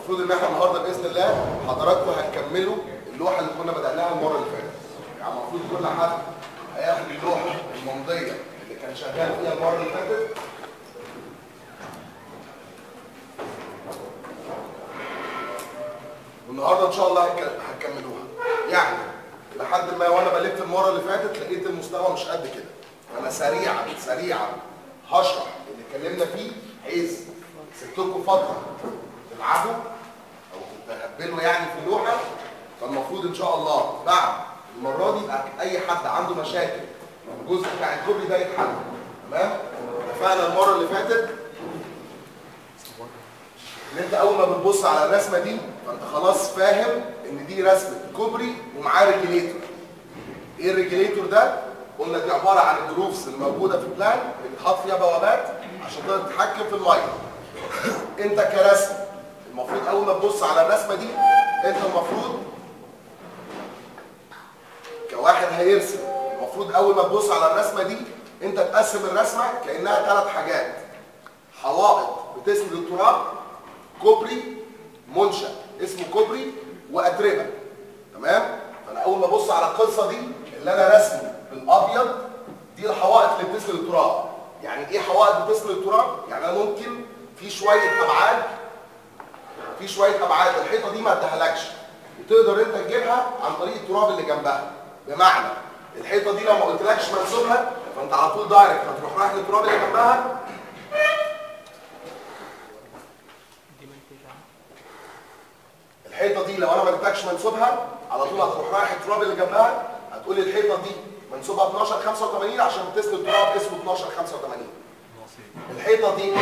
المفروض ان احنا النهارده باذن الله حضراتكم هتكملوا اللوحه اللي كنا بدأناها المره اللي فاتت يعني المفروض كل حد هياخد اللوحه الممضيه اللي كان شغال فيها المره اللي فاتت والنهارده ان شاء الله هك- هتكملوها يعني لحد ما وانا بلف المره اللي فاتت لقيت المستوى مش قد كده فانا سريعا سريعا هشرح اللي اتكلمنا فيه بحيث سبت لكم فتره تلعبوا او تهبلوا يعني في اللوحه فالمفروض ان شاء الله بعد المره دي يبقى اي حد عنده مشاكل الجزء بتاع الكوبري ده يتحل تمام اتفقنا المره اللي فاتت ان انت اول ما بتبص على الرسمه دي فانت خلاص فاهم ان دي رسمه كوبري ومعاه ريجليتور ايه الريجليتور ده قلنا دي عباره عن الجروفز الموجوده في البلان اللي بتحط فيها بوابات عشان تقدر تتحكم في الميه انت كرسم المفروض اول ما تبص على الرسمه دي انت المفروض كواحد هيرسم المفروض اول ما تبص على الرسمه دي انت تقسم الرسمه كانها ثلاث حاجات حوائط بتسند التراب كوبري منشا اسمه كوبري واتربه تمام فانا اول ما ابص على القصه دي اللي انا رسمه بالابيض دي الحوائط اللي بتسند التراب يعني ايه حوائط بتسند التراب يعني انا ممكن في شويه ابعاد في شويه ابعاد الحيطه دي ما ادهالكش وتقدر انت تجيبها عن طريق التراب اللي جنبها بمعنى الحيطه دي لو ما قلتلكش منسوبها فانت على طول دايركت هتروح رايح للتراب اللي جنبها الحيطه دي لو انا ما اديتكش منسوبها على طول هتروح رايح التراب اللي جنبها هتقول لي الحيطه دي منسوبها 12 85 عشان بتسند التراب اسمه 12 85 الحيطه دي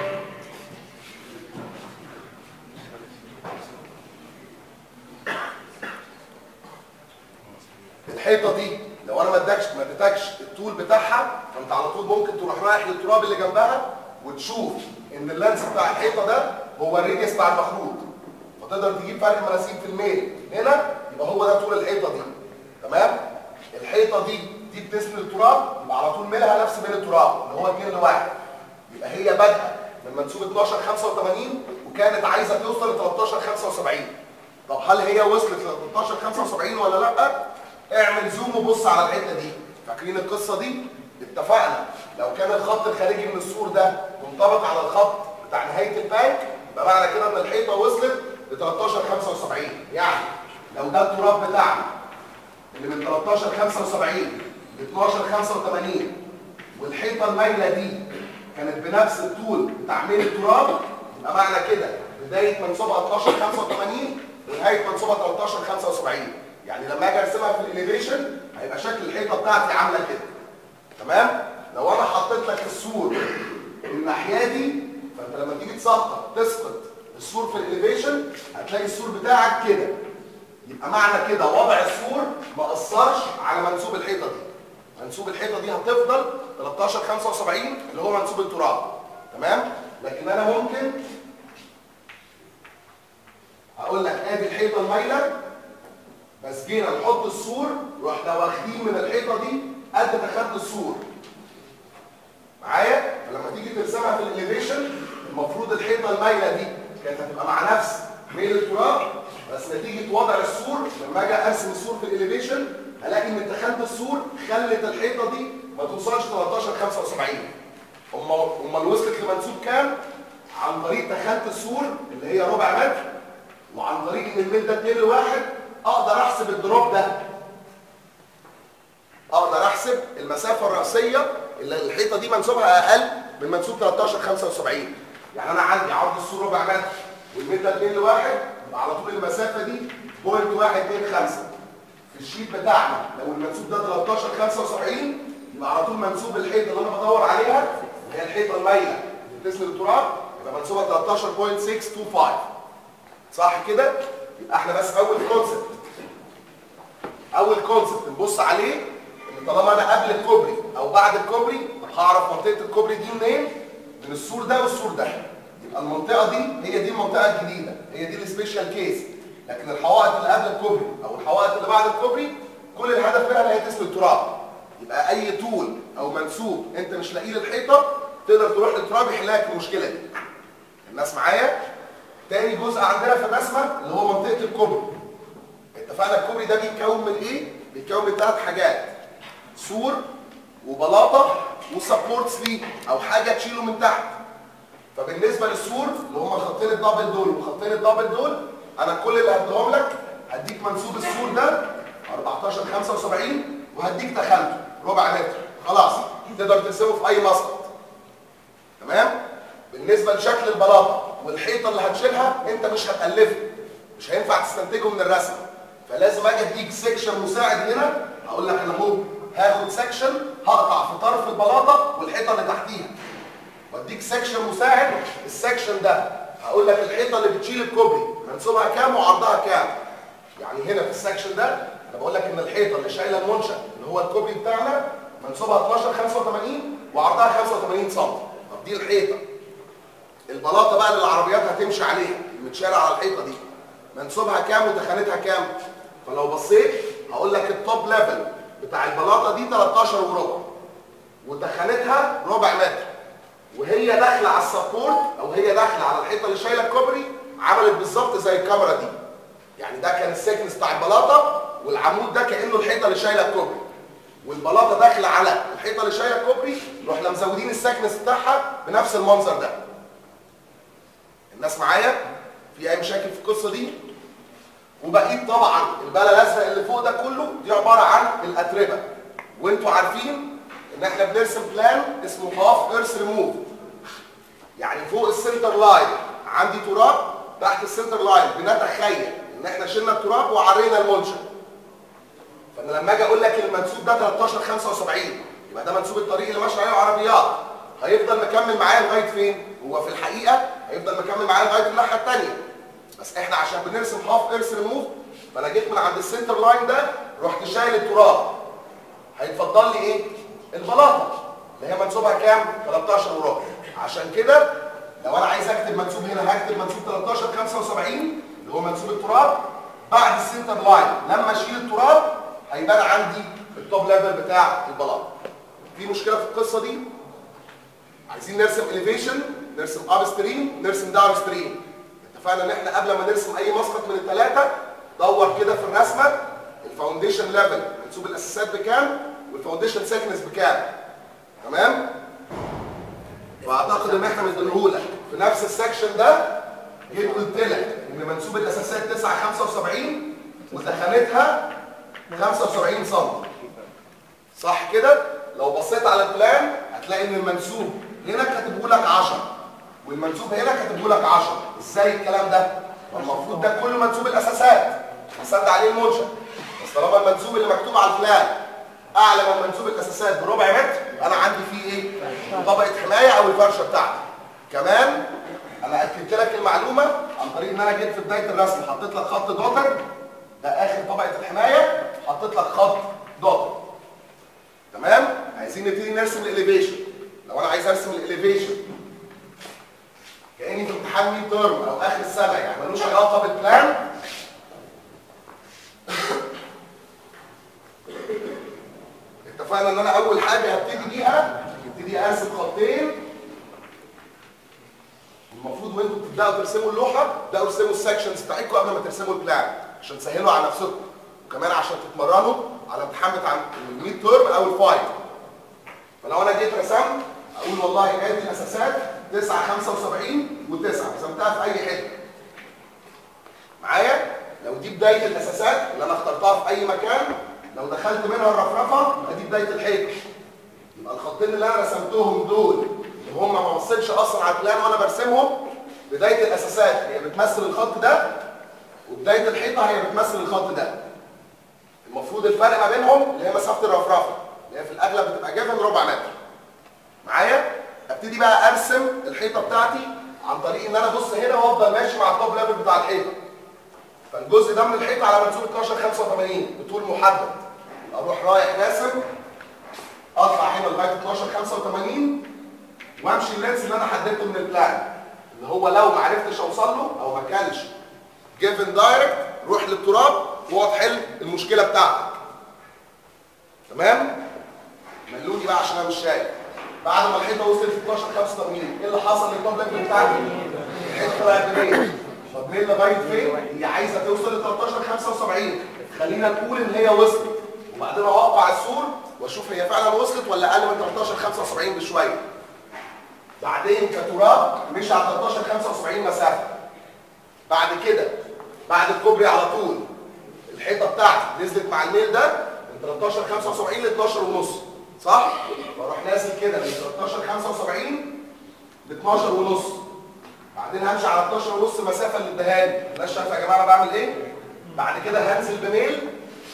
الحيطه دي لو انا ما ادكش ما اديتكش الطول بتاعها فانت على طول ممكن تروح رايح للتراب اللي جنبها وتشوف ان اللانس بتاع الحيطه ده هو الريديوس بتاع المخروط فتقدر تجيب فرق مراسيم في الميل هنا يبقى هو ده طول الحيطه دي تمام الحيطه دي دي بتسند التراب يبقى على طول ميلها نفس ميل التراب اللي هو 2 لواحد يبقى هي بادئه من منسوب 12 85 وكانت عايزه توصل ل 13 75 طب هل هي وصلت ل 13 75 ولا لا؟ اعمل زوم وبص على الحته دي فاكرين القصه دي؟ اتفقنا لو كان الخط الخارجي من السور ده منطبق على الخط بتاع نهايه البانك يبقى معنى كده ان الحيطه وصلت ل 13 75 يعني لو ده التراب بتاعنا اللي من 13 75 ل 12 85 والحيطه المايله دي كانت بنفس الطول بتاع ميل التراب يبقى معنى كده بدايه منسوبها 12 85 ونهايه منسوبها 13 75 يعني لما اجي ارسمها في الاليفيشن هيبقى شكل الحيطه بتاعتي عامله كده تمام لو انا حطيت لك السور الناحيه دي فانت لما تيجي تسقط تسقط السور في الاليفيشن هتلاقي السور بتاعك كده يبقى معنى كده وضع السور ما اثرش على منسوب الحيطه دي منسوب الحيطه دي هتفضل 13 75 اللي هو منسوب التراب تمام لكن انا ممكن اقول لك ادي الحيطه المايله بس جينا نحط السور رحنا واخدين من الحيطه دي قد تخد السور معايا فلما تيجي ترسمها في الاليفيشن المفروض الحيطه المايله دي كانت هتبقى مع نفس ميل التراب بس نتيجه وضع السور لما اجي ارسم السور في الاليفيشن هلاقي ان تخانه السور خلت الحيطه دي ما توصلش 13 75 امال امال وصلت لمنسوب كام؟ عن طريق تخانه السور اللي هي ربع متر وعن طريق ان الميل ده 2 لواحد اقدر احسب الدروب ده اقدر احسب المسافه الراسيه اللي الحيطه دي منسوبها اقل من منسوب 13 75 يعني انا عندي عرض السور ربع متر والميل ده 2 لواحد يبقى على طول المسافه دي بوينت 125 في الشيت بتاعنا لو المنسوب ده 13 75 يبقى على طول منسوب الحيطه اللي انا بدور عليها اللي هي الحيطه المايله اللي بتسند التراب يبقى منسوبها 13.625 صح كده؟ يبقى احنا بس اول كونسبت اول كونسبت نبص عليه ان طالما انا قبل الكوبري او بعد الكوبري هعرف منطقه الكوبري دي منين؟ من السور ده والسور ده يبقى المنطقه دي هي دي المنطقه الجديده هي دي السبيشال كيس لكن الحوائط اللي قبل الكوبري او الحوائط اللي بعد الكوبري كل الهدف منها ان هي تسند التراب يبقى اي طول او منسوب انت مش لاقيه للحيطه تقدر تروح للتراب يحل لك المشكله دي الناس معايا تاني جزء عندنا في الرسمه اللي هو منطقه الكوبري اتفقنا الكوبري ده بيتكون من ايه بيتكون من ثلاث حاجات سور وبلاطه وسبورتس ليه او حاجه تشيله من تحت فبالنسبه للسور اللي هم خطين الدبل دول وخطين الدبل دول انا كل اللي هديهم لك هديك منسوب السور ده 14 75 وهديك تخانته ربع متر خلاص تقدر ترسمه في اي مسقط تمام بالنسبه لشكل البلاطه والحيطه اللي هتشيلها انت مش هتالفه مش هينفع تستنتجه من الرسم فلازم اجي اديك سيكشن مساعد هنا اقول لك انا اهو هاخد سيكشن هقطع في طرف البلاطه والحيطه اللي تحتيها واديك سيكشن مساعد السيكشن ده هقول لك الحيطه اللي بتشيل الكوبري منسوبها كام وعرضها كام يعني هنا في السكشن ده انا بقول لك ان الحيطه اللي شايله المنشا اللي هو الكوبري بتاعنا منسوبها 12 85 وعرضها 85 سم طب دي الحيطه البلاطه بقى اللي العربيات هتمشي عليها المتشالة على الحيطه دي منسوبها كام وتخانتها كام فلو بصيت هقول لك التوب ليفل بتاع البلاطه دي 13 وربع وتخانتها ربع متر وهي داخله على السبورت او هي داخله على الحيطه اللي شايله الكوبري عملت بالظبط زي الكاميرا دي يعني ده كان السيكنس بتاع البلاطه والعمود ده كانه الحيطه اللي شايله الكوبري والبلاطه داخله على الحيطه اللي شايله الكوبري رحنا مزودين السكنس بتاعها بنفس المنظر ده الناس معايا في اي مشاكل في القصه دي وبقيت طبعا البلا الازرق اللي فوق ده كله دي عباره عن الاتربه وانتوا عارفين ان احنا بنرسم بلان اسمه هاف ايرث ريموف يعني فوق السنتر لاين عندي تراب تحت السنتر لاين بنتخيل ان احنا شلنا التراب وعرينا المنشا فانا لما اجي اقول لك المنسوب ده 13 75 يبقى ده منسوب الطريق اللي ماشي عليه العربيات هيفضل مكمل معايا لغايه فين هو في الحقيقه هيفضل مكمل معايا لغايه الناحيه الثانيه بس احنا عشان بنرسم هاف ايرث ريموف فانا جيت من عند السنتر لاين ده رحت شايل التراب هيتفضل لي ايه البلاطه اللي هي منسوبها كام 13 وربع عشان كده لو انا عايز اكتب منسوب هنا هكتب منسوب 13 75 اللي هو منسوب التراب بعد السنتر لاين لما اشيل التراب هيبان عندي التوب ليفل بتاع البلاطه في مشكله في القصه دي عايزين نرسم اليفيشن نرسم اب ستريم نرسم داون ستريم اتفقنا ان احنا قبل ما نرسم اي مسقط من الثلاثه دور كده في الرسمه الفاونديشن ليفل منسوب الاساسات بكام والفاونديشن سيكنس بكام تمام واعتقد ان احنا مدينهولك في نفس السكشن ده جيت قلت لك ان منسوب الاساسات 9 75 ودخلتها 75 سم صح كده لو بصيت على البلان هتلاقي ان المنسوب هنا كاتبه لك 10 والمنسوب هنا كاتبه لك 10 ازاي الكلام ده المفروض ده كله منسوب الاساسات هسد عليه المنشا بس طالما المنسوب اللي مكتوب على البلان اعلى من منسوب الاساسات بربع متر يبقى انا عندي فيه ايه طبقه حمايه او الفرشه بتاعتي كمان انا اكدت لك المعلومه عن طريق ان انا جيت في بدايه الرسم حطيت لك خط دوتر ده اخر طبقه الحمايه حطيت لك خط دوتر تمام عايزين نبتدي نرسم الاليفيشن لو انا عايز ارسم الاليفيشن كاني في امتحان ميد ترم او اخر السنه يعني ملوش علاقه بالبلان اتفقنا ان انا اول حاجه هبتدي بيها هبتدي ارسم خطين المفروض وانتوا بتبداوا ترسموا اللوحه تبداوا ترسموا السكشنز بتاعتكم قبل ما ترسموا البلان عشان تسهلوا على نفسكم وكمان عشان تتمرنوا على الامتحان بتاع الميد ترم او الفايل فلو انا جيت رسمت اقول والله ادي الاساسات 9 75 و9 رسمتها في اي حته معايا لو دي بدايه الاساسات اللي انا اخترتها في اي مكان لو دخلت منها الرفرفه يبقى دي بدايه الحيطه يبقى الخطين اللي انا رسمتهم دول اللي هم ما بصيتش اصلا على البلان وانا برسمهم بدايه الاساسات هي بتمثل الخط ده وبدايه الحيطه هي بتمثل الخط ده المفروض الفرق ما بينهم اللي هي مسافه الرفرفه اللي هي في الاغلب بتبقى جيفن ربع متر معايا ابتدي بقى ارسم الحيطه بتاعتي عن طريق ان انا ابص هنا وافضل ماشي مع التوب ليفل بتاع الحيطه فالجزء ده من الحيطه على منسوب 12 85 بطول محدد اروح رايح راسم اطلع هنا لغايه 12 85 وامشي اللينس اللي انا حددته من البلان اللي هو لو ما عرفتش اوصل له او ما كانش جيفن دايركت روح للتراب واقعد حل المشكله بتاعتك تمام ملوني بقى عشان انا مش شايف بعد ما الحيطه وصلت 12 85 ايه اللي حصل للتوب ليفل بتاعتي الحيطه طلعت منين طب ميل لغايه فين؟ هي عايزه توصل ل 13 75 خلينا نقول ان هي وصلت وبعدين اوقع السور واشوف هي فعلا وصلت ولا اقل من 13 75 بشويه بعدين كتراب مشي على 13 75 مسافه بعد كده بعد الكوبري على طول الحيطه بتاعتي نزلت مع الميل ده من 13 75 ل 12 ونص صح؟ واروح نازل كده من 13 75 ل 12 ونص بعدين همشي على 12 ونص المسافه اللي اداها لي الناس شايفه يا جماعه انا بعمل ايه؟ بعد كده هنزل بميل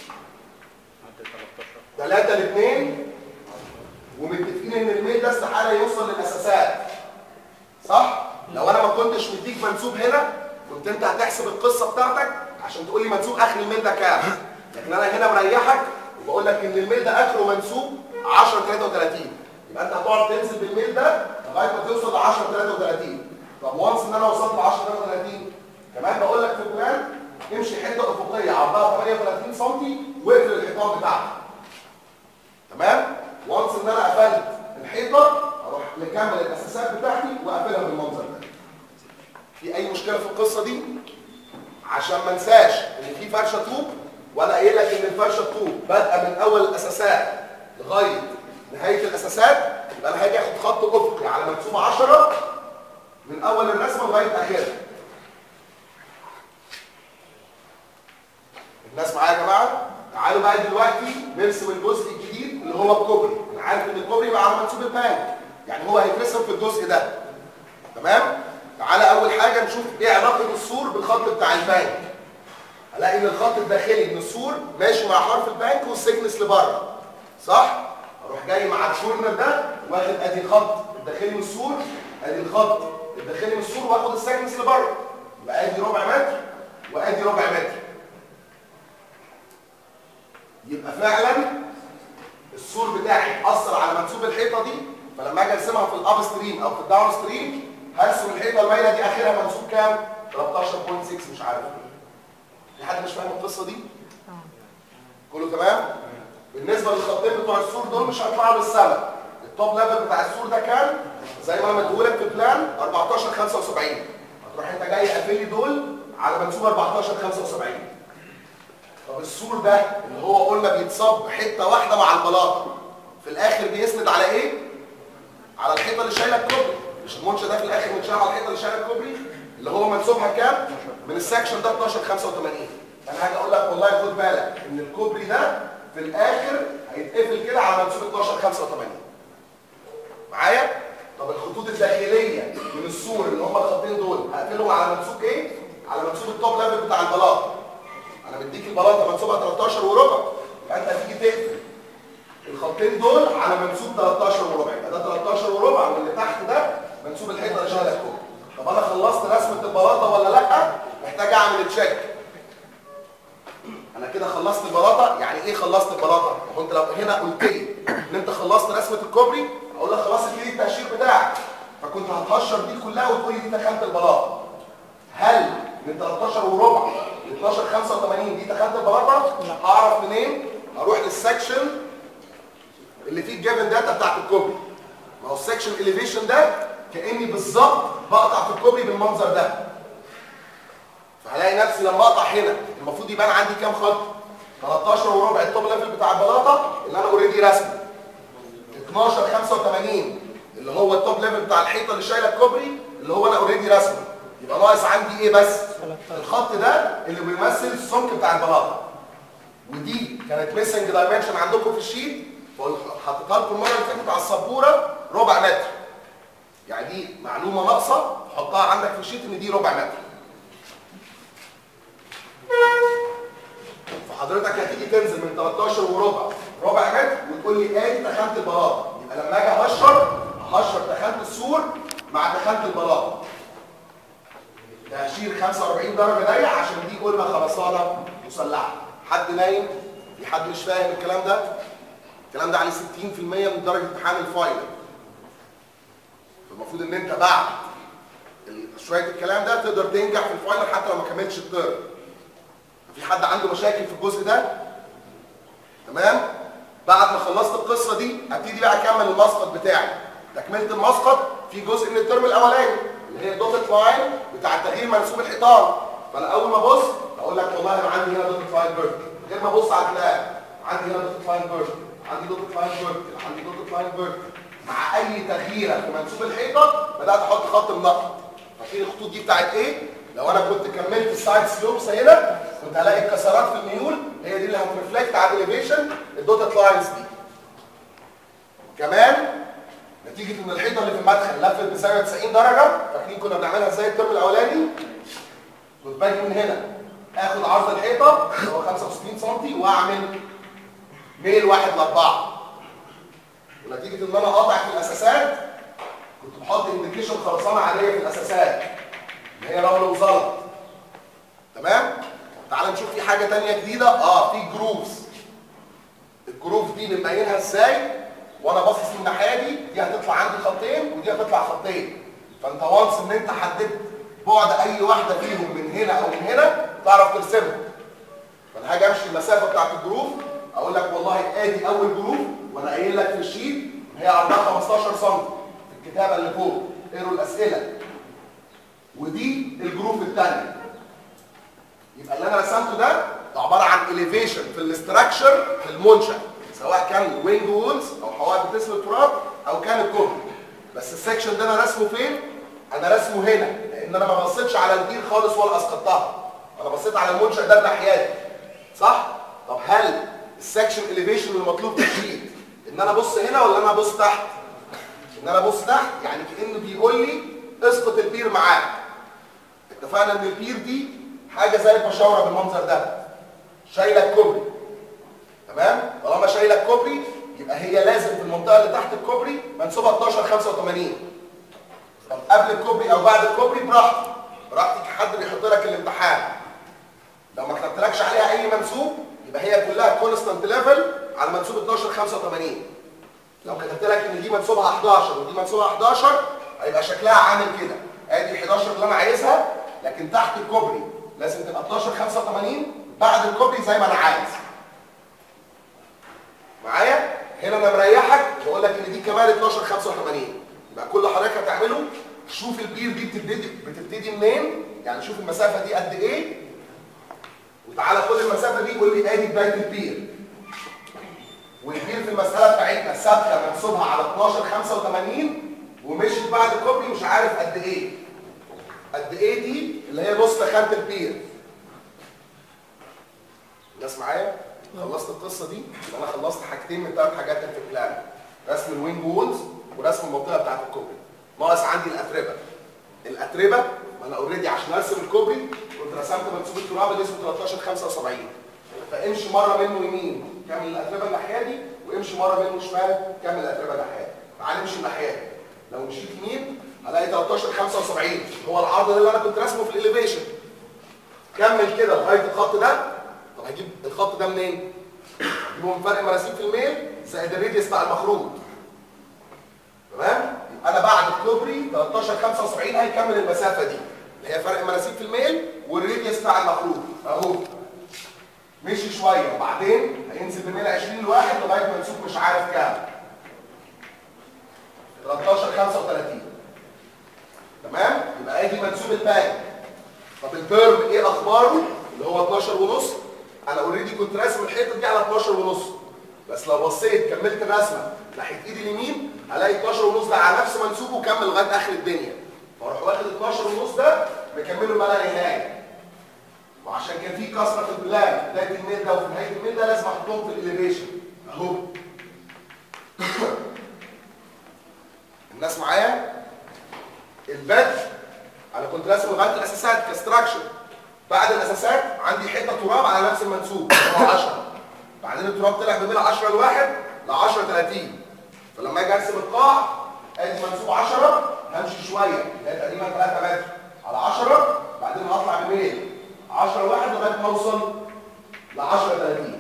3 ل 2 ومتفقين ان الميل ده استحاله يوصل للاساسات صح؟ لو انا ما كنتش مديك منسوب هنا كنت انت هتحسب القصه بتاعتك عشان تقول لي منسوب اخر الميل ده كام لكن انا هنا مريحك وبقول لك ان الميل ده اخره منسوب 10 33 يبقى انت هتقعد تنزل بالميل ده لغايه ما توصل ل 10 33 طب وانس ان انا وصلت ل 10 33 كمان بقول لك في البلان امشي حته افقيه عرضها 38 سم واقفل الحيطان بتاعتك تمام وانس ان انا قفلت الحيطه اروح مكمل الاساسات بتاعتي واقفلها بالمنظر ده في اي مشكله في القصه دي عشان ما انساش ان في فرشه طوب وانا قايل لك ان الفرشه الطوب بادئه من اول الاساسات لغايه نهايه الاساسات يبقى انا هاجي اخد خط افقي على منسوب 10 من اول الرسمه لغايه اخرها الناس معايا يا جماعه تعالوا بقى دلوقتي نرسم الجزء الجديد اللي هو الكوبري انا عارف ان الكوبري بقى على منسوب البانك يعني هو هيترسم في الجزء ده تمام تعالى اول حاجه نشوف ايه علاقه السور بالخط بتاع البانك هلاقي ان الخط الداخلي من السور ماشي مع حرف البانك والسيكنس لبره صح اروح جاي مع الكورنر ده واخد ادي الخط الداخلي من السور ادي الخط الداخلي من السور واخد السيكنس لبره يبقى ادي ربع متر وادي ربع متر يبقى فعلا السور بتاعي اثر على منسوب الحيطه دي فلما اجي ارسمها في الاب ستريم او في الداون ستريم هرسم الحيطه المايله دي اخرها منسوب كام 13.6 مش عارف في حد مش فاهم القصه دي كله تمام بالنسبه للخطين بتوع السور دول مش هيطلعوا للسما التوب ليفل بتاع السور ده كان زي ما انا مديهولك في البلان 14 75 هتروح انت جاي قافل لي دول على منسوب 14 75 طب السور ده اللي هو قلنا بيتصب حته واحده مع البلاطه في الاخر بيسند على ايه على الحيطه اللي شايله الكوبري مش المنشا ده في الاخر متشال على الحيطه اللي شايله الكوبري اللي هو منسوبها كام من السكشن ده 12 85 انا هاجي اقول لك والله خد بالك ان الكوبري ده في الاخر هيتقفل كده على منسوب 12 85 معايا طب الخطوط الداخليه من السور اللي هم الخطين دول هقفلهم على منسوب ايه على منسوب التوب ليفل بتاع البلاطه انا مديك البلاطه منسوبها 13 وربع فانت هتيجي تقفل الخطين دول على منسوب 13 وربع يبقى ده 13 وربع واللي تحت ده منسوب الحيطه اللي شايله الكوبري طب انا خلصت رسمه البلاطه ولا لا محتاج اعمل تشيك انا كده خلصت البلاطه يعني ايه خلصت البلاطه هو انت لو هنا قلت لي ان انت خلصت رسمه الكوبري اقول لك خلاص ابتدي التهشير بتاعك فكنت هتهشر دي كلها وتقول لي دي دخلت البلاطه هل من 13 وربع ل 12 85 دي دخلت البلاطه هعرف منين اروح للسكشن اللي فيه الجيفن داتا بتاعت الكوبري ما هو السكشن اليفيشن ده كاني بالظبط بقطع في الكوبري بالمنظر ده فهلاقي نفسي لما اقطع هنا المفروض يبان عندي كام خط 13 وربع التوب ليفل بتاع البلاطه اللي انا اوريدي رسمه 12 85 اللي هو التوب ليفل بتاع الحيطه اللي شايله الكوبري اللي هو انا اوريدي رسمه يبقى ناقص عندي ايه بس الخط ده اللي بيمثل السمك بتاع البلاطه ودي كانت ميسنج دايمنشن عندكم في الشيت حطيتها لكم المره اللي فاتت على السبوره ربع متر يعني دي معلومه ناقصه حطها عندك في الشيت ان دي ربع متر فحضرتك هتيجي تنزل من 13 وربع ربع متر وتقول لي ادي تخانه البلاطه يبقى لما اجي اهشر هشر تخانه السور مع تخانه البلاطه تهشير 45 درجه ضيق عشان دي قلنا خرسانه مسلحه حد نايم في حد مش فاهم الكلام ده الكلام ده عليه 60% من درجه امتحان الفاينل فالمفروض ان انت بعد شويه الكلام ده تقدر تنجح في الفاينل حتى لو ما كملتش الترم في حد عنده مشاكل في الجزء ده تمام بعد ما خلصت القصه دي ابتدي بقى اكمل المسقط بتاعي تكمله المسقط في جزء من الترم الاولاني اللي هي الدوتت لاين بتاع تغيير منسوب الحيطان فانا اول ما ابص اقول لك والله انا عندي هنا دوتت لاين فيرتيكال غير ما ابص على البلان عندي هنا دوتت لاين فيرتيكال عندي دوتت لاين فيرتيكال عندي دوتت لاين فيرتيكال مع اي تغييره في منسوب الحيطه بدات احط خط منقط فاكرين الخطوط دي بتاعت ايه لو انا كنت كملت السايد سلوبس هنا كنت هلاقي الكسرات في الميول هي دي اللي هترفلكت على الاليفيشن الدوتت لاينز دي كمان نتيجه ان الحيطه اللي في المدخل لفت بزاويه 90 درجه فاكرين كنا بنعملها ازاي الترم الاولاني كنت باجي من هنا اخد عرض الحيطه اللي هو 65 سم واعمل ميل واحد لاربعه ونتيجه ان انا قاطع في الاساسات كنت بحط انديكيشن خرسانه عاديه في الاساسات اللي هي رمل وزلط تمام تعال نشوف في حاجه تانية جديده اه في جروفز الجروف دي بنبينها ازاي وانا باصص من الناحيه دي دي هتطلع عندي خطين ودي هتطلع خطين فانت وانس ان انت حددت بعد اي واحده فيهم من هنا او من هنا تعرف ترسمها فانا هاجي امشي المسافه بتاعت الجروف اقول لك والله ادي اول جروف وانا قايل لك في الشيت هي عرضها 15 سم في الكتابه اللي فوق اقروا الاسئله ودي الجروف الثانيه يبقى اللي انا رسمته ده ده عباره عن اليفيشن في الاستراكشر في المنشا سواء كان وينج وولز او حوائط بتسند التراب او كان الكوبري بس السكشن ده انا رسمه فين انا رسمه هنا لان انا ما بصيتش على البير خالص ولا اسقطتها انا بصيت على المنشا ده بناحياتي صح طب هل السكشن اليفيشن اللي مطلوب في الشيت ان انا ابص هنا ولا انا ابص تحت ان انا ابص تحت يعني كانه بيقول لي اسقط البير معاك اتفقنا ان البير دي حاجه زي البشاوره بالمنظر ده شايله الكوبري تمام طالما شايله الكوبري يبقى هي لازم في المنطقه اللي تحت الكوبري منسوبها 12 85 طب قبل الكوبري او بعد الكوبري براحتك براحتك حد بيحط لك الامتحان لو ما كتبتلكش عليها اي منسوب يبقى هي كلها كونستانت ليفل على منسوب 12 85 لو كتبت لك ان دي منسوبها 11 ودي منسوبها 11 هيبقى شكلها عامل كده ادي ال 11 اللي انا عايزها لكن تحت الكوبري لازم تبقى 12 85 بعد الكوبري زي ما انا عايز معايا هنا انا مريحك بقول لك ان دي كمان 12 85 يبقى كل حضرتك هتعمله شوف البير دي بتبتدي بتبتدي منين يعني شوف المسافه دي قد ايه وتعالى خد المسافه دي قول لي ادي بدايه البير والبير في المساله بتاعتنا ثابته منسوبها على 12 85 ومشيت بعد الكوبري مش عارف قد ايه قد ايه دي اللي هي نص تخانه البير الناس معايا خلصت القصه دي يبقى انا خلصت حاجتين من ثلاث حاجات اللي في البلان رسم الوينج وولز ورسم المنطقه بتاعت الكوبري ناقص عندي الاتربه الاتربه ما انا اوريدي عشان ارسم الكوبري كنت رسمت منسوب التراب اللي اسمه 13 75 فامشي مره منه يمين كمل الاتربه الناحيه دي وامشي مره منه شمال كمل الاتربه الناحيه دي تعال نمشي الناحيه دي لو مشيت يمين هلاقي 13 75 هو العرض ده اللي انا كنت راسمه في الاليفيشن كمل كده لغايه الخط ده طب هجيب الخط ده منين؟ اجيبه من فرق مراسيم في الميل زائد الريديوس بتاع المخروط تمام؟ يبقى انا بعد الكوبري 13 75 هيكمل المسافه دي اللي هي فرق مراسيم في الميل والريديوس بتاع المخروط اهو مشي شويه وبعدين هينزل بميل 20 لواحد لغايه منسوب مش عارف كام 13 35 تمام يبقى ادي منسوب الباقي طب البيرم ايه اخباره اللي هو 12 ونص انا اوريدي كنت راسم الحته دي على 12 ونص بس لو بصيت كملت الرسمه ناحيه ايدي اليمين هلاقي 12 ونص ده على نفس منسوبه وكمل لغايه اخر الدنيا فاروح واخد 12 ونص ده مكمله ما لا نهايه وعشان كان في كسره في البلان بدايه الميل ده وفي نهايه الميل ده لازم احطهم في الاليفيشن اهو الناس معايا البدء انا كنت راسم لغايه الاساسات كستراكشر بعد الاساسات عندي حته تراب على نفس المنسوب هو 10 بعدين التراب طلع بين 10 لواحد ل 10 30 فلما اجي ارسم القاع ادي منسوب 10 همشي شويه اللي هي تقريبا 3 متر على 10 بعدين هطلع بميل 10 لواحد لغايه ما اوصل ل 10 30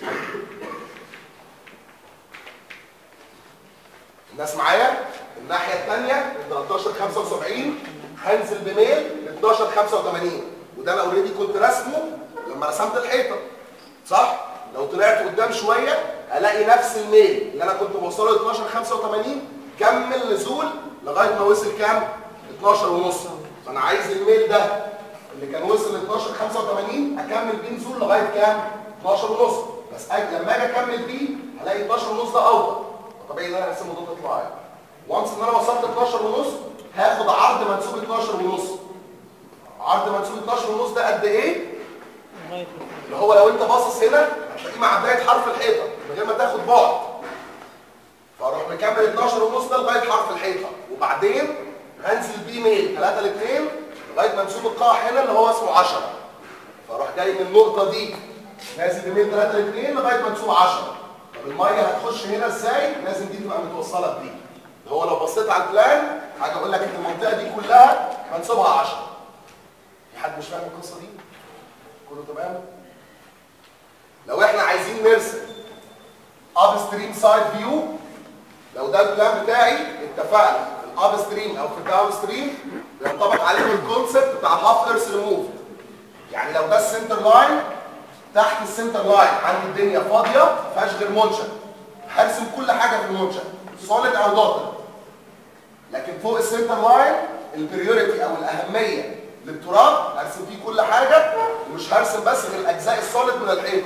الناس معايا الناحيه الثانيه من 13 75 هنزل بميل ل 12 85 وده انا اوريدي كنت راسمه لما رسمت الحيطه صح لو طلعت قدام شويه الاقي نفس الميل اللي انا كنت بوصله ل 12 85 كمل نزول لغايه ما وصل كام 12 ونص فانا عايز الميل ده اللي كان وصل ل 12 85 اكمل بيه نزول لغايه كام 12 ونص بس أجي لما اجي اكمل بيه هلاقي 12 ونص ده اوطى طبيعي ان انا اقسمه ضد اطلاعي وانس ان انا وصلت 12 ونص هاخد عرض منسوب 12 ونص عرض منسوب 12 ونص ده قد ايه لغايه اللي هو لو انت باصص هنا هتلاقيه مع بدايه حرف الحيطه من غير ما تاخد بعد فاروح مكمل 12 ونص ده لغايه حرف الحيطه وبعدين هنزل بيه ميل 3 ل 2 لغايه منسوب القاع هنا اللي هو اسمه 10 فاروح جاي من النقطه دي نازل بميل 3 ل 2 لغايه منسوب 10 طب الميه هتخش هنا ازاي؟ لازم دي تبقى متوصله بدي اللي هو لو بصيت على البلان حاجه اقول لك ان المنطقه دي كلها منسوبها 10 في حد مش فاهم القصه دي؟ كله تمام؟ لو احنا عايزين نرسم اب ستريم سايد فيو لو ده البلان بتاعي اتفقنا في الاب ستريم او في الداون ستريم بينطبق عليهم الكونسبت بتاع هاف ايرث ريموف يعني لو ده السنتر لاين تحت السنتر لاين عندي الدنيا فاضيه ما فيهاش غير منشا هرسم كل حاجه في المنشا سوليد او دوتد لكن فوق السنتر لاين البريوريتي او الاهميه للتراب هرسم فيه كل حاجه ومش هرسم بس غير الاجزاء السوليد من الحيطه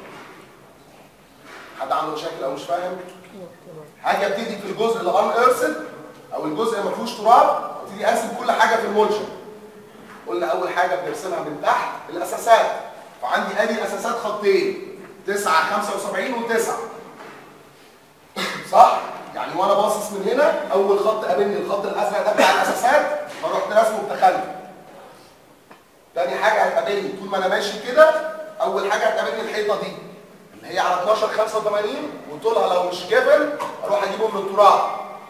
حد عنده مشاكل او مش فاهم حاجه ابتدي في الجزء اللي ان ايرسد او الجزء اللي ما فيهوش تراب ابتدي ارسم كل حاجه في المنشا قلنا اول حاجه بنرسمها من تحت الاساسات فعندي ادي اساسات خطين 9 75 و9 صح يعني وانا باصص من هنا اول خط قابلني الخط الازرق ده بتاع الاساسات فرحت راسمه بتخلف تاني حاجه هتقابلني طول ما انا ماشي كده اول حاجه هتقابلني الحيطه دي اللي هي على 12 85 وطولها لو مش جبل اروح اجيبه من التراب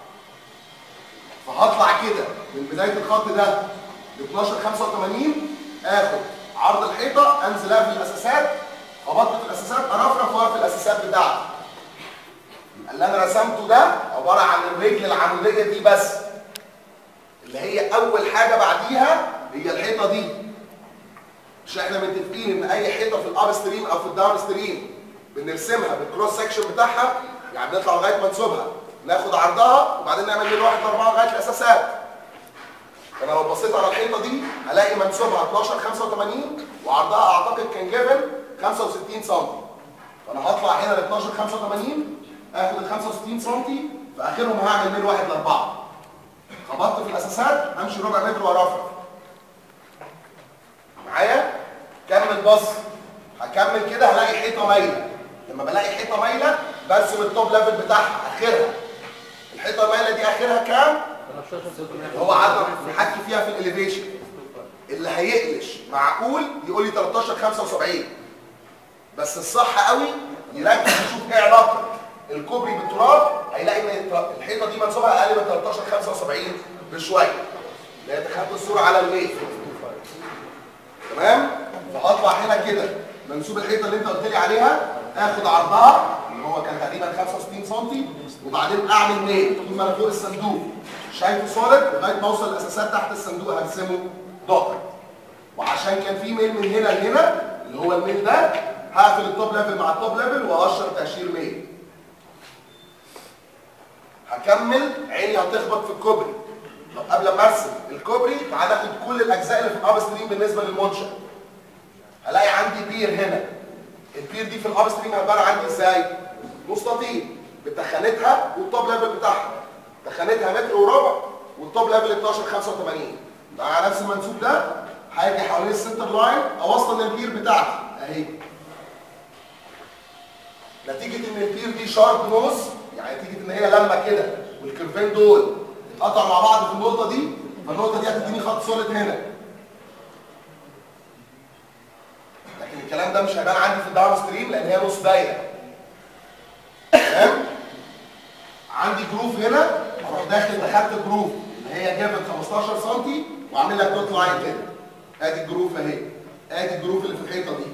فهطلع كده من بدايه الخط ده ل 12 85 اخد عرض الحيطه انزل في الاساسات خبطت في الاساسات ارفرف واقف في الاساسات بتاعتي يبقى اللي انا رسمته ده عباره عن الرجل العموديه دي بس اللي هي اول حاجه بعديها هي الحيطه دي مش احنا متفقين ان اي حيطه في الاب ستريم او في الداون ستريم بنرسمها بالكروس سكشن بتاعها يعني بنطلع لغايه منسوبها ناخد عرضها وبعدين نعمل من واحد لاربعه لغايه الاساسات فانا لو بصيت على الحيطه دي هلاقي منسوبها 12 85 وعرضها اعتقد كان جيفن 65 سم فانا هطلع هنا ل 12 85 اخد ال 65 سم في اخرهم هعمل من واحد لاربعه خبطت في الاساسات همشي ربع متر وارفرف معايا كمل بص هكمل كده هلاقي حيطه مايله لما بلاقي حيطه مايله برسم التوب ليفل بتاعها اخرها الحيطه المايله دي اخرها كام اللي هو عدد نحكي فيها في الاليفيشن اللي هيقلش معقول يقول لي 13 75 بس الصح قوي يركز يشوف ايه علاقه الكوبري بالتراب هيلاقي ان الحيطه دي منسوبها اقل من 13 75 بشويه لا تخدت الصوره على الميل تمام فهطلع هنا كده منسوب الحيطه اللي انت قلت لي عليها اخد عرضها اللي هو كان تقريبا 65 سم وبعدين اعمل ميل طول ما انا فوق الصندوق شايفه سوليد لغايه ما اوصل الاساسات تحت الصندوق هرسمه دوتر وعشان كان في ميل من هنا لهنا اللي هو الميل ده هقفل التوب ليفل مع التوب ليفل واشر تاشير ميل هكمل عيني هتخبط في الكوبري طب قبل ما ارسم الكوبري تعال ناخد كل الاجزاء اللي في الاب ستريم بالنسبه للمنشا هلاقي عندي بير هنا البير دي في الاب ستريم عباره عندي ازاي مستطيل بتخانتها والتوب ليفل بتاعها تخانتها متر وربع والتوب ليفل 12 85 مع نفس المنسوب ده هاجي حوالين السنتر لاين اوصل للبير بتاعتي اهي نتيجه ان البير دي شارب نوز يعني نتيجه ان هي لما كده والكيرفين دول اتقطعوا مع بعض في النقطه دي فالنقطه دي هتديني خط سوليد هنا لكن الكلام ده مش هيبان عندي في الداون ستريم لان هي نص دايره تمام عندي جروف هنا اروح داخل دخلت جروف اللي هي جابت 15 سم واعمل لك دوت لاين كده ادي الجروف اهي ادي الجروف اللي في الحيطه دي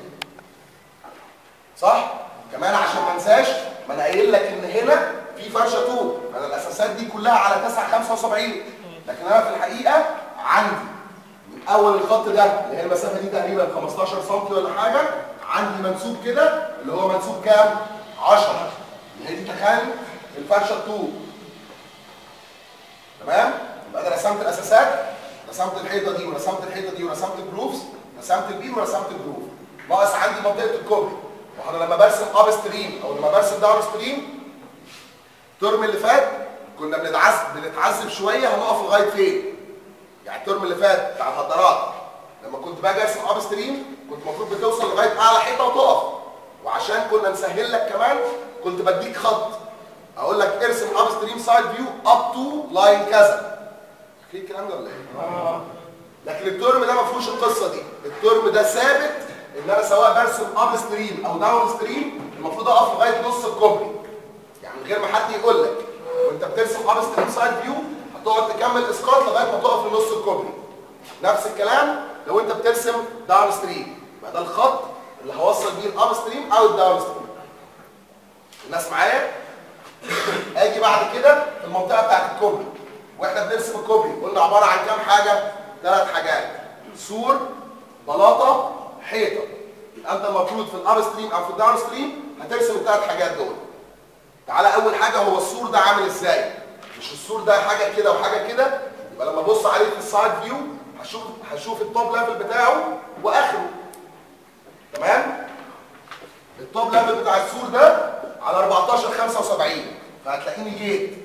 صح كمان عشان ما انساش ما انا قايل لك ان هنا في فرشه طول فانا الاساسات دي كلها على 9 75 لكن انا في الحقيقه عندي من اول الخط ده اللي هي المسافه دي تقريبا 15 سم ولا حاجه عندي منسوب كده اللي هو منسوب كام 10 اللي هي دي تخيل الفرشه الطول تمام يبقى انا رسمت الاساسات رسمت الحيطه دي ورسمت الحيطه دي ورسمت الجروفز رسمت البيم ورسمت الجروف ناقص عندي منطقه الكوبري وانا لما برسم اب ستريم او لما برسم داون ستريم الترم اللي فات كنا بنتعذب بنتعذب شويه هنقف لغايه فين يعني الترم اللي فات بتاع الهدرات لما كنت باجي ارسم اب ستريم كنت المفروض بتوصل لغايه اعلى حيطه وتقف وعشان كنا نسهل لك كمان كنت بديك خط اقول لك ارسم اب ستريم سايد فيو اب تو لاين كذا في الكلام ده ولا ايه؟ لكن الترم ده ما فيهوش القصه دي الترم ده ثابت ان انا سواء برسم اب ستريم او داون ستريم المفروض اقف لغايه نص الكوبري يعني من غير ما حد يقول لك وانت بترسم اب ستريم سايد فيو هتقعد تكمل اسقاط لغايه ما تقف لنص الكوبري نفس الكلام لو انت بترسم داون ستريم يبقى ده الخط اللي هوصل بيه الاب ستريم او الداون ستريم الناس معايا اجي بعد كده في المنطقه بتاعت الكوبري واحنا بنرسم الكوبري قلنا عباره عن كام حاجه ثلاث حاجات سور بلاطه حيطه يبقى انت المفروض في الاب ستريم او في الداون ستريم هترسم الثلاث حاجات دول تعالى اول حاجه هو السور ده عامل ازاي مش السور ده حاجه كده وحاجه كده يبقى لما ابص عليه في السايد فيو هشوف هشوف التوب ليفل بتاعه واخره تمام التوب ليفل بتاع السور ده على 14 75 فهتلاقيني جيت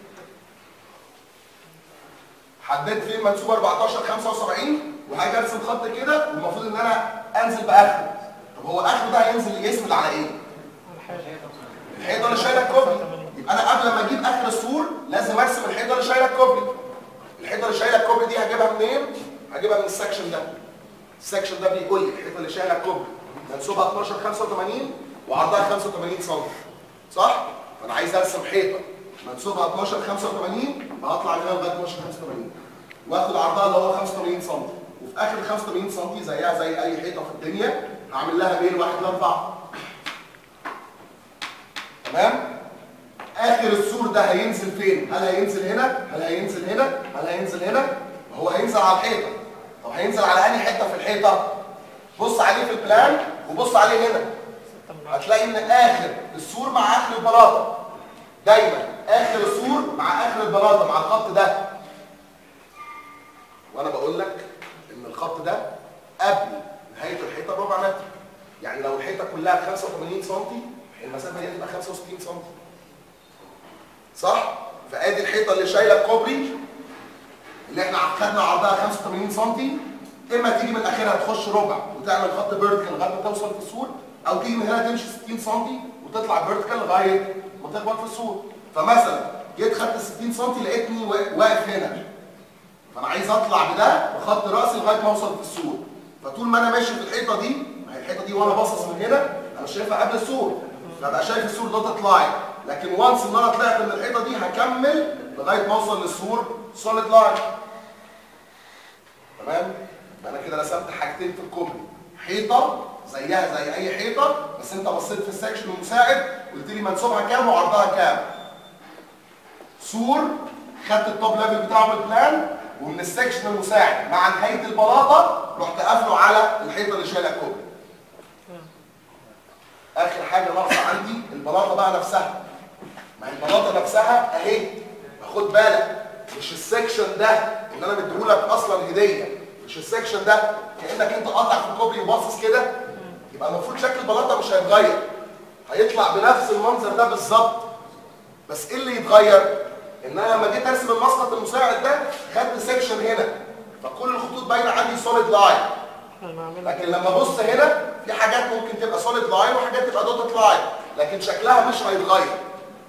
حددت فين منسوب 14 75 وهاجي ارسم خط كده والمفروض ان انا انزل باخره طب هو اخره ده هينزل يسند على ايه؟ الحيطه اللي شايله الكوبري يبقى انا قبل ما اجيب اخر السور لازم ارسم الحيطه اللي شايله الكوبري الحيطه اللي شايله الكوبري دي هجيبها منين؟ هجيبها من السكشن ده السكشن ده بيقول لي الحيطه اللي شايله الكوبري منسوبها 12 85 وعرضها 85 سم صح؟ فانا عايز ارسم حيطه منسوبها 12 85 فهطلع منها لغايه 12 85 واخد عرضها اللي هو 85 سم وفي اخر 85 سم زيها زي اي حيطه في الدنيا هعمل لها ميل 1 ل 4 تمام؟ اخر السور ده هينزل فين؟ هل هينزل هنا؟ هل هينزل هنا؟ هل هينزل هنا؟ هو هينزل على الحيطه طب هينزل على انهي حته في الحيطه؟ بص عليه في البلان وبص عليه هنا هتلاقي ان اخر السور مع اخر البلاطه دايما اخر السور مع اخر البلاطه مع الخط ده وانا بقول لك ان الخط ده قبل نهايه الحيطه بربع متر يعني لو الحيطه كلها 85 سم المسافه دي هتبقى 65 سم صح فادي الحيطه اللي شايله الكوبري اللي احنا خدنا عرضها 85 سم اما تيجي من اخرها تخش ربع وتعمل خط فيرتيكال لغايه ما توصل في السور او تيجي من هنا تمشي 60 سم وتطلع فيرتيكال لغايه ما تخبط في السور فمثلا جيت خدت 60 سم لقيتني واقف هنا فانا عايز اطلع بده بخط راسي لغايه ما اوصل في السور فطول ما انا ماشي في الحيطه دي ما هي الحيطه دي وانا باصص من هنا انا شايفها قبل السور فبقى شايف السور ده تطلعي لكن وانس ان انا طلعت من الحيطه دي هكمل لغايه ما اوصل للسور سوليد لاين تمام يبقى انا كده رسمت حاجتين في الكوبري حيطه زيها زي اي حيطه بس انت بصيت في السكشن المساعد قلت لي منسوبها كام وعرضها كام سور خدت التوب ليفل بتاعه من البلان ومن السكشن المساعد مع نهايه البلاطه رحت قافله على الحيطه اللي شايله الكوبري اخر حاجه ناقصه عندي البلاطه بقى نفسها ما هي البلاطه نفسها اهي خد بالك مش السكشن ده اللي انا مديهولك اصلا هديه مش السكشن ده كانك انت قاطع في الكوبري وباصص كده يبقى المفروض شكل البلاطه مش هيتغير هيطلع بنفس المنظر ده بالظبط بس ايه اللي يتغير ان انا لما جيت ارسم المسقط المساعد ده خدت سكشن هنا فكل الخطوط باينه عندي سوليد لاين لكن لما ابص هنا في حاجات ممكن تبقى سوليد لاين وحاجات تبقى دوتد لاين لكن شكلها مش هيتغير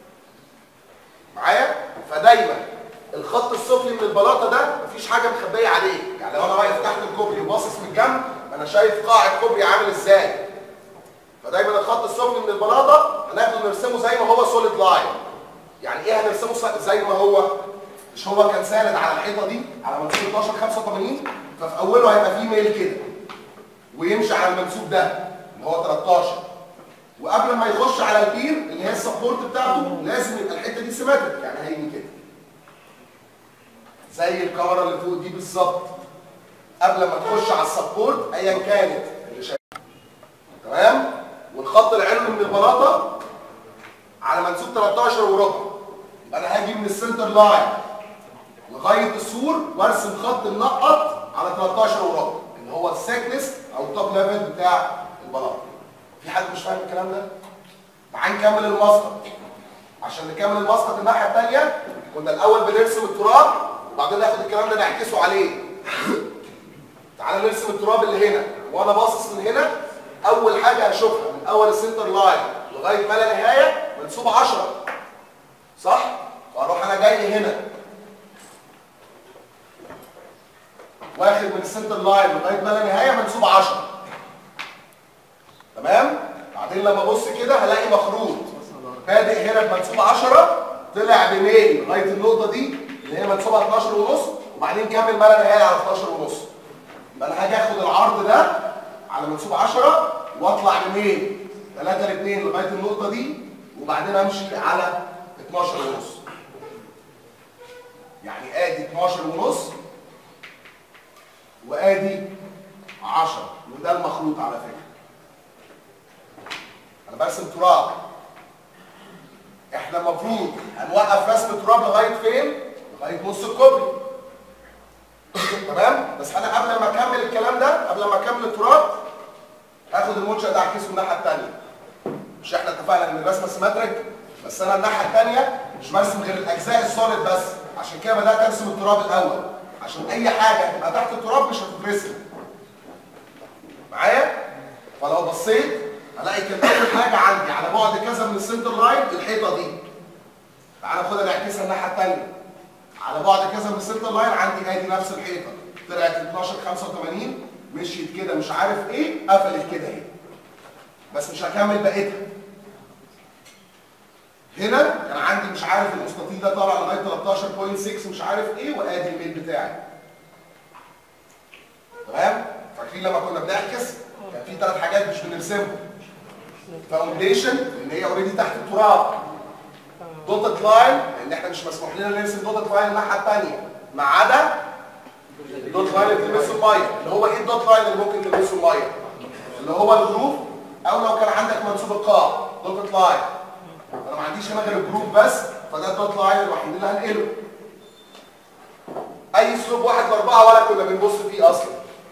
معايا فدايما الخط السفلي من البلاطه ده مفيش حاجه مخبيه عليه يعني لو انا واقف تحت الكوبري وباصص من الجنب انا شايف قاع الكوبري عامل ازاي فدايما الخط السفلي من البلاطه هناخده نرسمه زي ما هو سوليد لاين يعني ايه هنرسمه زي ما هو مش هو كان ساند على الحيطه دي على منسوب 12 85 ففي اوله هيبقى فيه ميل كده ويمشي على المنسوب ده اللي هو 13 وقبل ما يخش على البير اللي هي السبورت بتاعته لازم يبقى الحته دي سيمتريك يعني هيجي كده زي الكاميرا اللي فوق دي بالظبط قبل ما تخش على السبورت ايا كانت اللي شايف تمام والخط العلوي من البلاطه على منسوب 13 وربع يبقى انا هاجي من السنتر لاين لغايه السور وارسم خط منقط على 13 وربع اللي هو السيكنس او التوب ليفل بتاع البلاط في حد مش فاهم الكلام ده تعال نكمل المسقط عشان نكمل المسقط الناحيه الثانيه كنا الاول بنرسم التراب وبعدين ناخد الكلام ده نعكسه عليه تعال نرسم التراب اللي هنا وانا باصص من هنا اول حاجه هشوفها من اول السنتر لاين لغايه ما لا نهايه منسوب 10 صح فاروح انا جاي هنا واخد من السنتر لاين لغايه ما لا نهايه منسوب 10 تمام بعدين لما ابص كده هلاقي مخروط بادئ هنا بمنسوب 10 طلع بميل لغايه النقطه دي اللي هي منسوبها 12 ونص وبعدين كمل ما لا نهايه على 12 ونص يبقى انا هاجي اخد العرض ده على منسوب 10 واطلع بميل 3 ل 2 لغايه النقطه دي وبعدين امشي على 12 ونص يعني ادي 12 ونص وادي 10 وده المخروط على فكره انا برسم تراب احنا المفروض هنوقف رسم تراب لغايه فين لغايه نص الكوبري تمام بس انا قبل ما اكمل الكلام ده قبل ما اكمل التراب هاخد المنشأ ده اعكسه الناحيه الثانيه مش احنا اتفقنا ان الرسمه سيمتريك بس انا الناحيه الثانيه مش برسم غير الاجزاء السوليد بس عشان كده بدات ارسم التراب الاول عشان اي حاجه هتبقى تحت التراب مش هتترسم معايا فلو بصيت هلاقي كان اول حاجه عندي على بعد كذا من السنتر لاين الحيطه دي تعالى ناخدها نعكسها الناحيه الثانيه على بعد كذا من السنتر لاين عندي ادي نفس الحيطه طلعت 12 85 مشيت كده مش عارف ايه قفلت كده اهي بس مش هكمل بقيتها هنا كان عندي مش عارف المستطيل ده طالع لغايه 13.6 مش عارف ايه وادي الميل بتاعي تمام فاكرين لما كنا بنعكس كان في ثلاث حاجات مش بنرسمهم فاونديشن ان هي اوريدي تحت التراب دوتد لاين لان احنا مش مسموح لنا نرسم دوتد لاين الناحيه الثانيه ما عدا الدوت لاين اللي تلمسه الميه اللي هو ايه الدوت لاين اللي ممكن تلمسه الميه اللي هو الجروف او لو كان عندك منسوب القاع دوتد لاين انا ما عنديش هنا غير الجروف بس فده الدوت لاين الوحيد اللي هنقله اي سلوب واحد لاربعه ولا كنا بنبص فيه اصلا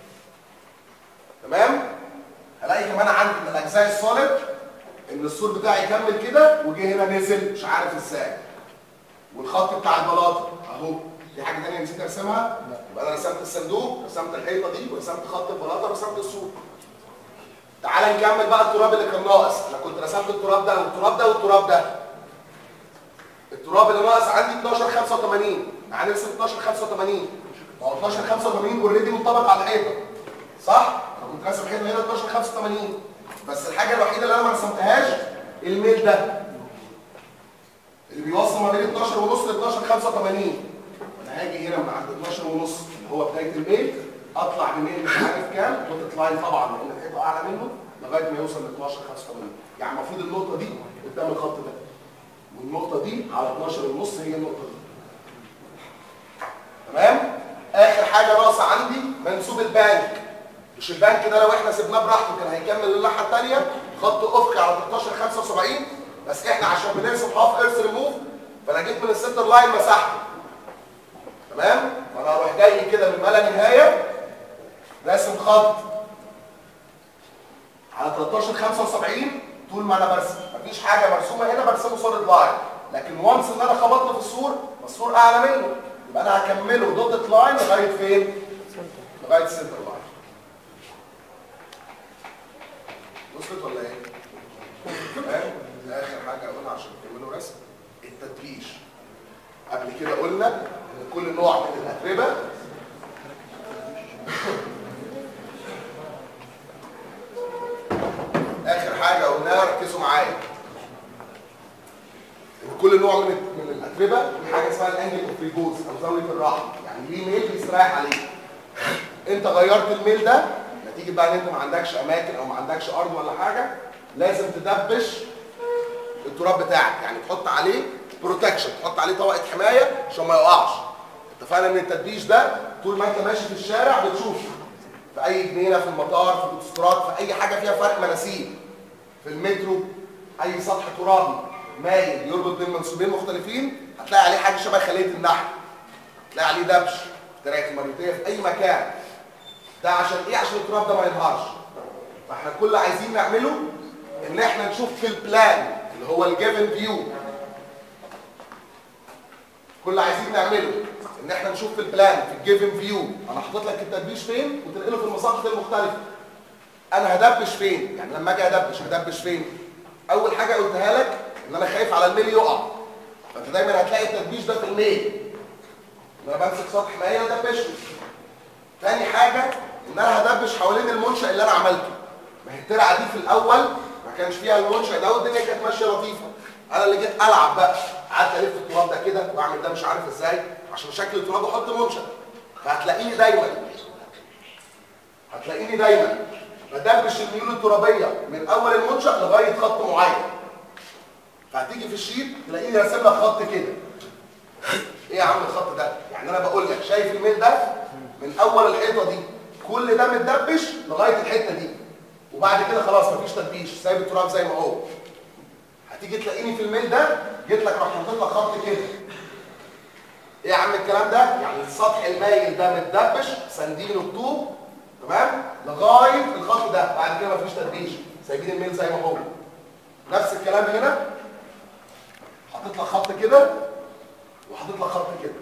تمام هلاقي كمان عندي من الاجزاء السوليد ان السور بتاعي يكمل كده وجه هنا نزل مش عارف ازاي والخط بتاع البلاطه اهو في حاجه ثانيه نسيت ارسمها يبقى انا رسمت الصندوق رسمت الحيطه دي ورسمت خط البلاطه ورسمت السور تعال نكمل بقى التراب اللي كان ناقص انا كنت رسمت التراب ده والتراب ده والتراب ده التراب اللي ناقص عندي 12 85 تعال نرسم 12 85 ما هو 12 85 اوريدي منطبق على الحيطه صح انا كنت راسم حيطه هنا 12 85 بس الحاجه الوحيده اللي انا ما رسمتهاش الميل ده اللي بيوصل ما بين 12 ونص ل 12 85 وانا هاجي هنا من عند 12 ونص اللي هو بدايه الميل اطلع بميل مش عارف كام دوت لاين طبعا لان الحيطه اعلى منه لغايه ما يوصل ل 12 85 يعني المفروض النقطه دي قدام الخط ده والنقطه دي على 12 ونص هي النقطه دي تمام اخر حاجه ناقصه عندي منسوب البنك مش البنك ده لو احنا سيبناه براحته كان هيكمل الناحيه الثانيه خط افقي على 13 75 بس احنا عشان بنرسم هاف ايرث ريموف فانا جيت من السنتر لاين مسحته تمام فانا اروح جاي كده من ما لا نهايه راسم خط على 13 75 طول ما انا برسم مفيش حاجه مرسومه هنا برسمه سوليد لاين لكن وانس ان انا خبطت في السور فالسور اعلى منه يبقى انا هكمله دوتد لاين لغايه فين؟ لغايه السنتر لاين وصلت ولا ايه؟ تمام؟ ده اخر حاجه اقولها عشان تكملوا رسم التدبيش قبل كده قلنا ان كل نوع من الاتربه اخر حاجه قلناها ركزوا معايا ان كل نوع من من الاتربه في حاجه اسمها الانجل اوف ريبوز او زاويه الراحه يعني ليه ميل بيستريح عليه انت غيرت الميل ده نتيجه بقى ان انت ما عندكش اماكن او ما عندكش ارض ولا حاجه لازم تدبش التراب بتاعك يعني تحط عليه بروتكشن تحط عليه طبقه حمايه عشان ما يقعش اتفقنا ان التدبيش ده طول ما انت ماشي في الشارع بتشوف في اي جنينه في المطار في الاوتوستراد في اي حاجه فيها فرق مناسيب في المترو اي سطح ترابي مايل يربط بين منسوبين مختلفين هتلاقي عليه حاجه شبه خليه النحل تلاقي عليه دبش تراك المريوطيه في اي مكان ده عشان ايه عشان التراب ده ما يظهرش فاحنا كل اللي عايزين نعمله ان احنا نشوف في البلان اللي هو الجيفن فيو كل اللي عايزين نعمله ان احنا نشوف في البلان في الجيفن فيو انا حاطط لك التدبيش فين وتنقله في المساقط المختلفه انا هدبش فين يعني لما اجي ادبش هدبش فين اول حاجه قلتها لك ان انا خايف على الميل يقع فانت دايما هتلاقي التدبيش ده في الميل ان انا بمسك سطح مائيه وادبشه تاني حاجه ان انا هدبش حوالين المنشا اللي انا عملته ما هي الترعه دي في الاول ما كانش فيها المنشا ده والدنيا كانت ماشيه لطيفه انا اللي جيت العب بقى قعدت الف التراب ده كده واعمل ده مش عارف ازاي عشان شكل التراب واحط منشا فهتلاقيني دايما هتلاقيني دايما بدبش الميول الترابيه من اول المنشا لغايه خط معين فهتيجي في الشيت تلاقيني راسم لك خط كده ايه يا عم الخط ده يعني انا بقول لك شايف الميل ده من اول الحيطه دي كل ده متدبش لغايه الحته دي وبعد كده خلاص مفيش تدبيش سايب التراب زي ما هو هتيجي تلاقيني في الميل ده جيت لك راح حاطط لك خط كده ايه يا عم الكلام ده يعني السطح المايل ده متدبش ساندينه بطوب تمام لغايه الخط ده بعد كده مفيش تدبيش سايبين الميل زي ما هو نفس الكلام هنا حاطط لك خط كده وحاطط لك خط كده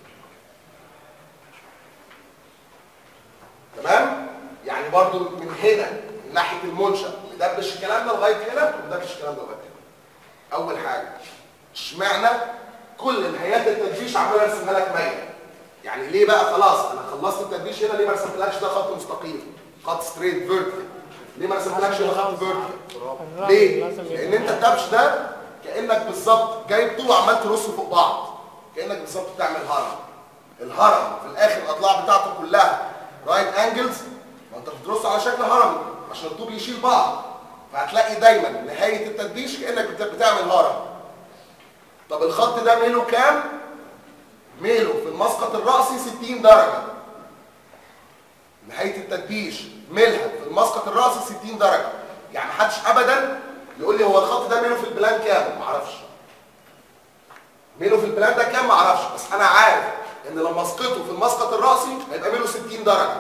تمام يعني برضو من هنا من ناحيه المنشا ندبش الكلام ده لغايه هنا وندبش الكلام ده لغايه هنا اول حاجه اشمعنى كل نهايات التدبيش عمال ارسمها لك ميل يعني ليه بقى خلاص انا خلصت التدبيش هنا ليه ما رسمتلكش ده خط مستقيم خط ستريت فيرتيكال ليه ما رسمتلكش ده خط فيرتيكال ليه لان انت الدبش ده كانك بالظبط جايب طوب عمال ترصه فوق بعض كانك بالظبط بتعمل هرم الهرم في الاخر الاضلاع بتاعته كلها رايت انجلز ما انت بترص على شكل هرمي عشان الطوب يشيل بعض فهتلاقي دايما نهايه التدبيش كانك بت- بتعمل هرم طب الخط ده ميله كام ميله في المسقط الرأسي 60 درجة نهاية التدبيش ميلها في المسقط الرأسي 60 درجة يعني محدش ابدا يقول لي هو الخط ده ميله في البلان كام معرفش ميله في البلان ده كام معرفش بس انا عارف ان لما اسقطه في المسقط الرأسي هيبقى ميله 60 درجة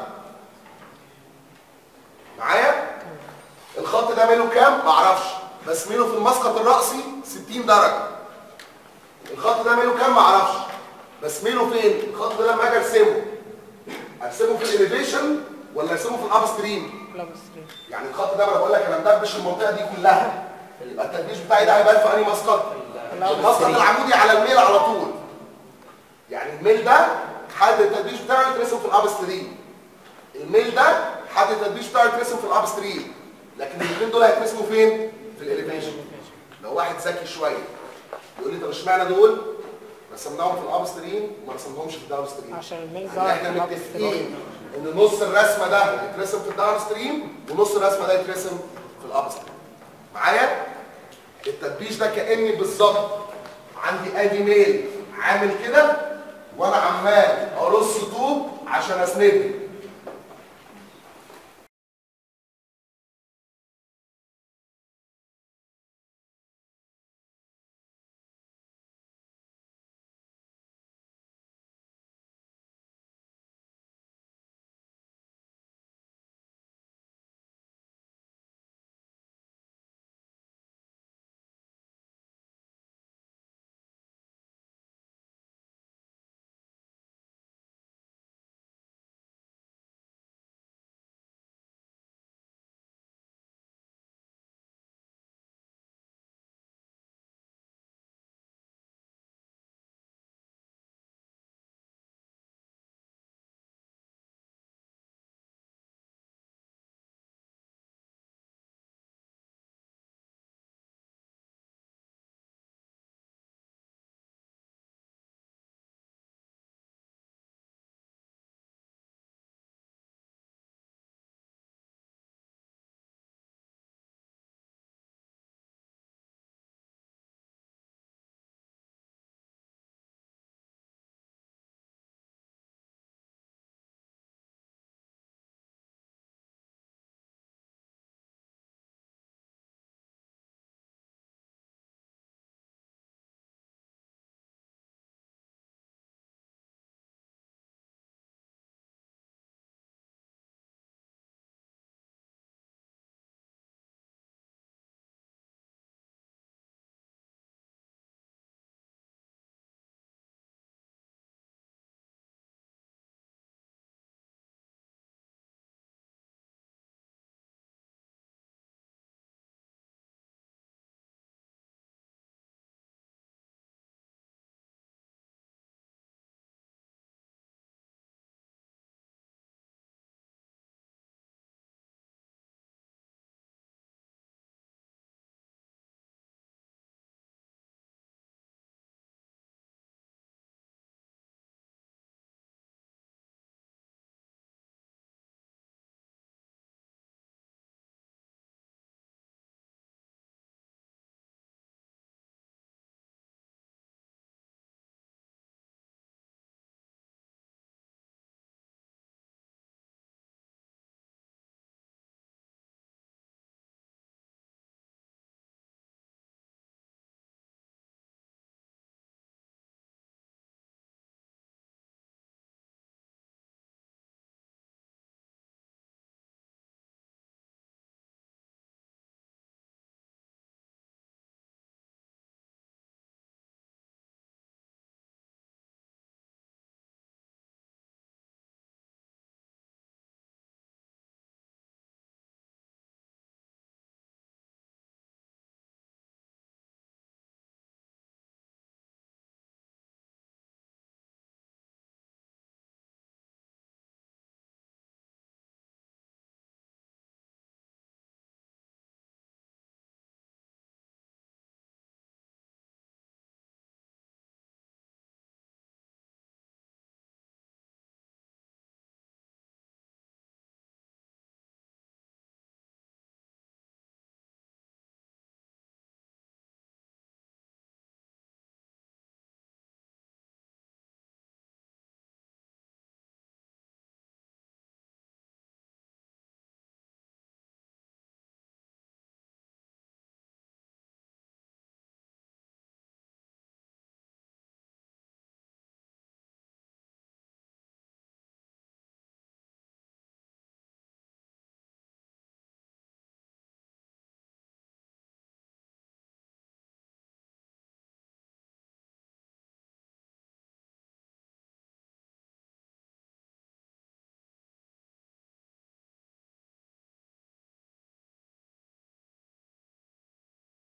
معايا الخط ده ميله كام معرفش بس ميله في المسقط الرأسي 60 درجة الخط ده ميله كام معرفش بس ميله فين الخط ده لما اجي ارسمه ارسمه في الاليفيشن ولا ارسمه في الاب ستريم لا بس يعني الخط ده ما انا بقول لك انا مدبش المنطقه دي كلها يبقى التدبيش بتاعي ده هيبان في انهي مسقط المسقط العمودي على الميل على طول يعني الميل ده حد التدبيش بتاعه يترسم في الاب ستريم الميل ده حد التدبيش بتاعه يترسم في الاب ستريم لكن الاثنين دول هيترسموا فين في الاليفيشن لو واحد ذكي شويه يقول لي طب اشمعنى دول رسمناهم في الاب ستريم وما رسمناهمش في الداون ستريم عشان الميل يعني ظهر احنا في الأب متفقين ان نص الرسمه ده يترسم في الداون ستريم ونص الرسمه ده يترسم في الاب ستريم معايا التدبيش ده كاني بالظبط عندي ادي ميل عامل كده وانا عمال ارص طوب عشان اسنده